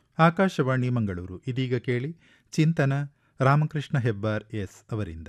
ಆಕಾಶವಾಣಿ ಮಂಗಳೂರು ಇದೀಗ ಕೇಳಿ ಚಿಂತನ ರಾಮಕೃಷ್ಣ ಹೆಬ್ಬಾರ್ ಎಸ್ ಅವರಿಂದ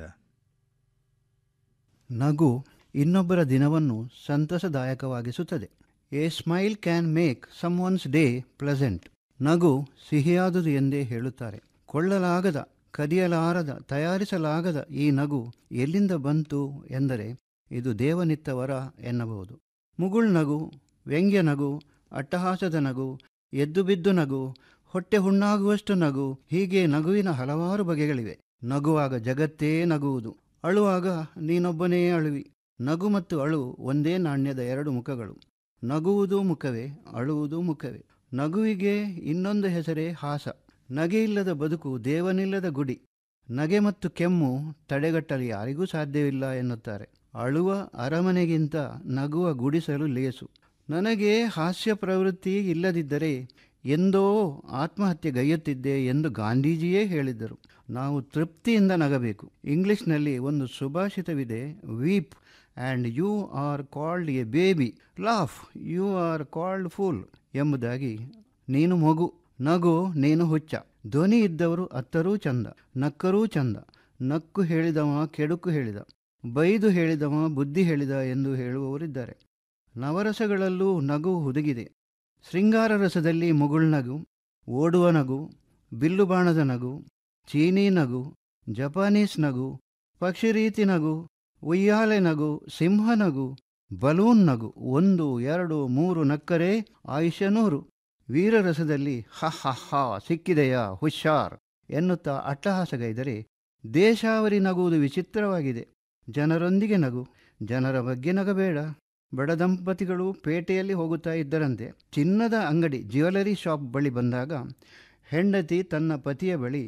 ನಗು ಇನ್ನೊಬ್ಬರ ದಿನವನ್ನು ಸಂತಸದಾಯಕವಾಗಿಸುತ್ತದೆ a smile can make some one's day pleasant ನಗು ಸಿಹಿಯಾದುದು ಎಂದೇ ಹೇಳುತ್ತಾರೆ ಕೊಳ್ಳಲಾಗದ ಕದಿಯಲಾರದ ತಯಾರಿಸಲಾಗದ ಈ ನಗು ಎಲ್ಲಿಂದ ಬಂತು ಎಂದರೆ ಇದು ದೇವನಿತ್ತ ವರ ಎನ್ನಬಹುದು ಮುಗುಳ್ ನಗು ವ್ಯಂಗ್ಯ ನಗು ಅಟ್ಟಹಾಸದ ನಗು ಎದ್ದು ಬಿದ್ದು ನಗು ಹೊಟ್ಟೆ ಹುಣ್ಣಾಗುವಷ್ಟು ನಗು ಹೀಗೆ ನಗುವಿನ ಹಲವಾರು ಬಗೆಗಳಿವೆ ನಗುವಾಗ ಜಗತ್ತೇ ನಗುವುದು ಅಳುವಾಗ ನೀನೊಬ್ಬನೇ ಅಳುವಿ ನಗು ಮತ್ತು ಅಳು ಒಂದೇ ನಾಣ್ಯದ ಎರಡು ಮುಖಗಳು ನಗುವುದು ಮುಖವೇ ಅಳುವುದು ಮುಖವೇ ನಗುವಿಗೆ ಇನ್ನೊಂದು ಹೆಸರೇ ಹಾಸ ನಗೆಯಿಲ್ಲದ ಬದುಕು ದೇವನಿಲ್ಲದ ಗುಡಿ ನಗೆ ಮತ್ತು ಕೆಮ್ಮು ತಡೆಗಟ್ಟಲು ಯಾರಿಗೂ ಸಾಧ್ಯವಿಲ್ಲ ಎನ್ನುತ್ತಾರೆ ಅಳುವ ಅರಮನೆಗಿಂತ ನಗುವ ಗುಡಿಸಲು ಲೇಸು ನನಗೆ ಹಾಸ್ಯ ಪ್ರವೃತ್ತಿ ಇಲ್ಲದಿದ್ದರೆ ಎಂದೋ ಆತ್ಮಹತ್ಯೆಗೈಯುತ್ತಿದ್ದೆ ಎಂದು ಗಾಂಧೀಜಿಯೇ ಹೇಳಿದ್ದರು ನಾವು ತೃಪ್ತಿಯಿಂದ ನಗಬೇಕು ಇಂಗ್ಲಿಷ್ನಲ್ಲಿ ಒಂದು ಸುಭಾಷಿತವಿದೆ weep and you are called a baby laugh you are called fool ಎಂಬುದಾಗಿ ನೀನು ಮಗು ನಗು ನೀನು ಹುಚ್ಚ ಧ್ವನಿ ಇದ್ದವರು ಅತ್ತರೂ ಚಂದ ನಕ್ಕರೂ ಚಂದ ನಕ್ಕು ಹೇಳಿದವ ಕೆಡುಕು ಹೇಳಿದ ಬೈದು ಹೇಳಿದವ ಬುದ್ಧಿ ಹೇಳಿದ ಎಂದು ಹೇಳುವವರಿದ್ದಾರೆ ನವರಸಗಳಲ್ಲೂ ನಗು ಹುದುಗಿದೆ ಶೃಂಗಾರ ರಸದಲ್ಲಿ ಮುಗುಳ್ನಗು ಓಡುವ ನಗು ಬಿಲ್ಲು ಬಾಣದ ನಗು ಚೀನಿ ನಗು ಜಪಾನೀಸ್ ನಗು ಪಕ್ಷಿ ರೀತಿ ನಗು ಉಯ್ಯಾಲೆ ನಗು ಸಿಂಹ ನಗು ಬಲೂನ್ ನಗು ಒಂದು ಎರಡು ಮೂರು ನಕ್ಕರೆ ಆಯುಷ್ಯ ನೂರು ವೀರರಸದಲ್ಲಿ ಹ ಹ ಹ ಸಿಕ್ಕಿದೆಯಾ ಹುಷಾರ್ ಎನ್ನುತ್ತಾ ಅಟ್ಟಹಾಸಗೈದರೆ ದೇಶಾವರಿ ನಗುವುದು ವಿಚಿತ್ರವಾಗಿದೆ ಜನರೊಂದಿಗೆ ನಗು ಜನರ ಬಗ್ಗೆ ನಗಬೇಡ ಬಡ ದಂಪತಿಗಳು ಪೇಟೆಯಲ್ಲಿ ಹೋಗುತ್ತಾ ಇದ್ದರಂತೆ ಚಿನ್ನದ ಅಂಗಡಿ ಜ್ಯುವೆಲರಿ ಶಾಪ್ ಬಳಿ ಬಂದಾಗ ಹೆಂಡತಿ ತನ್ನ ಪತಿಯ ಬಳಿ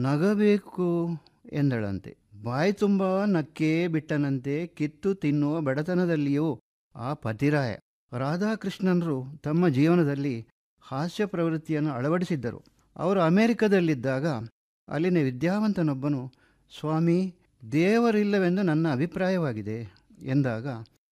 ನಗಬೇಕು ಎಂದಳಂತೆ ಬಾಯಿ ತುಂಬ ನಕ್ಕೇ ಬಿಟ್ಟನಂತೆ ಕಿತ್ತು ತಿನ್ನುವ ಬಡತನದಲ್ಲಿಯೂ ಆ ಪತಿರಾಯ ರಾಧಾಕೃಷ್ಣನರು ತಮ್ಮ ಜೀವನದಲ್ಲಿ ಹಾಸ್ಯ ಪ್ರವೃತ್ತಿಯನ್ನು ಅಳವಡಿಸಿದ್ದರು ಅವರು ಅಮೆರಿಕದಲ್ಲಿದ್ದಾಗ ಅಲ್ಲಿನ ವಿದ್ಯಾವಂತನೊಬ್ಬನು ಸ್ವಾಮಿ ದೇವರಿಲ್ಲವೆಂದು ನನ್ನ ಅಭಿಪ್ರಾಯವಾಗಿದೆ ಎಂದಾಗ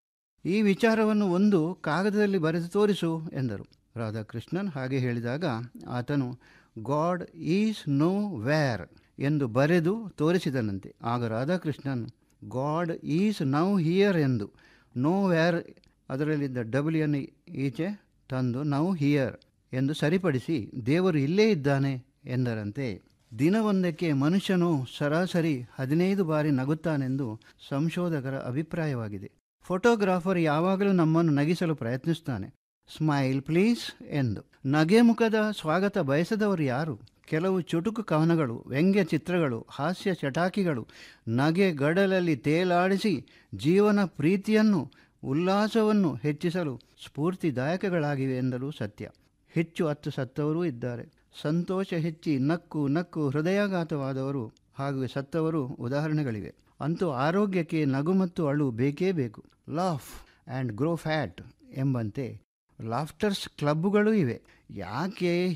ಈ ವಿಚಾರವನ್ನು ಒಂದು ಕಾಗದದಲ್ಲಿ ಬರೆದು ತೋರಿಸು ಎಂದರು ರಾಧಾಕೃಷ್ಣನ್ ಹಾಗೆ ಹೇಳಿದಾಗ ಆತನು ಗಾಡ್ ಈಸ್ ನೋ ವ್ಯಾರ್ ಎಂದು ಬರೆದು ತೋರಿಸಿದನಂತೆ ಆಗ Radhakrishnan God is now here ಎಂದು ನೋ ವ್ಯಾರ್ ಅದರಲ್ಲಿದ್ದ ಡಬ್ಲ್ಯೂಯನ್ನು ಈಚೆ ತಂದು ನೌ ಹಿಯರ್ ಎಂದು ಸರಿಪಡಿಸಿ ದೇವರು ಇಲ್ಲೇ ಇದ್ದಾನೆ ಎಂದರಂತೆ ದಿನವೊಂದಕ್ಕೆ ಮನುಷ್ಯನು ಸರಾಸರಿ ಹದಿನೈದು ಬಾರಿ ನಗುತ್ತಾನೆಂದು ಸಂಶೋಧಕರ ಅಭಿಪ್ರಾಯವಾಗಿದೆ ಫೋಟೋಗ್ರಾಫರ್ ಯಾವಾಗಲೂ ನಮ್ಮನ್ನು ನಗಿಸಲು ಪ್ರಯತ್ನಿಸ್ತಾನೆ ಸ್ಮೈಲ್ ಪ್ಲೀಸ್ ಎಂದು ನಗೆ ಮುಖದ ಸ್ವಾಗತ ಬಯಸದವರು ಯಾರು ಕೆಲವು ಚುಟುಕು ಕವನಗಳು ವ್ಯಂಗ್ಯ ಚಿತ್ರಗಳು ಹಾಸ್ಯ ಚಟಾಕಿಗಳು ನಗೆ ಗಡಲಲ್ಲಿ ತೇಲಾಡಿಸಿ ಜೀವನ ಪ್ರೀತಿಯನ್ನು ಉಲ್ಲಾಸವನ್ನು ಹೆಚ್ಚಿಸಲು ಸ್ಫೂರ್ತಿದಾಯಕಗಳಾಗಿವೆ ಎಂದಲೂ ಸತ್ಯ ಹೆಚ್ಚು ಹತ್ತು ಸತ್ತವರೂ ಇದ್ದಾರೆ ಸಂತೋಷ ಹೆಚ್ಚಿ ನಕ್ಕು ನಕ್ಕು ಹೃದಯಾಘಾತವಾದವರು ಹಾಗೂ ಸತ್ತವರು ಉದಾಹರಣೆಗಳಿವೆ ಅಂತೂ ಆರೋಗ್ಯಕ್ಕೆ ನಗು ಮತ್ತು ಅಳು ಬೇಕೇ ಬೇಕು ಲಾಫ್ ಆ್ಯಂಡ್ ಗ್ರೋ ಫ್ಯಾಟ್ ಎಂಬಂತೆ ಲಾಫ್ಟರ್ಸ್ ಕ್ಲಬ್ಗಳು ಇವೆ ಯಾಕೆ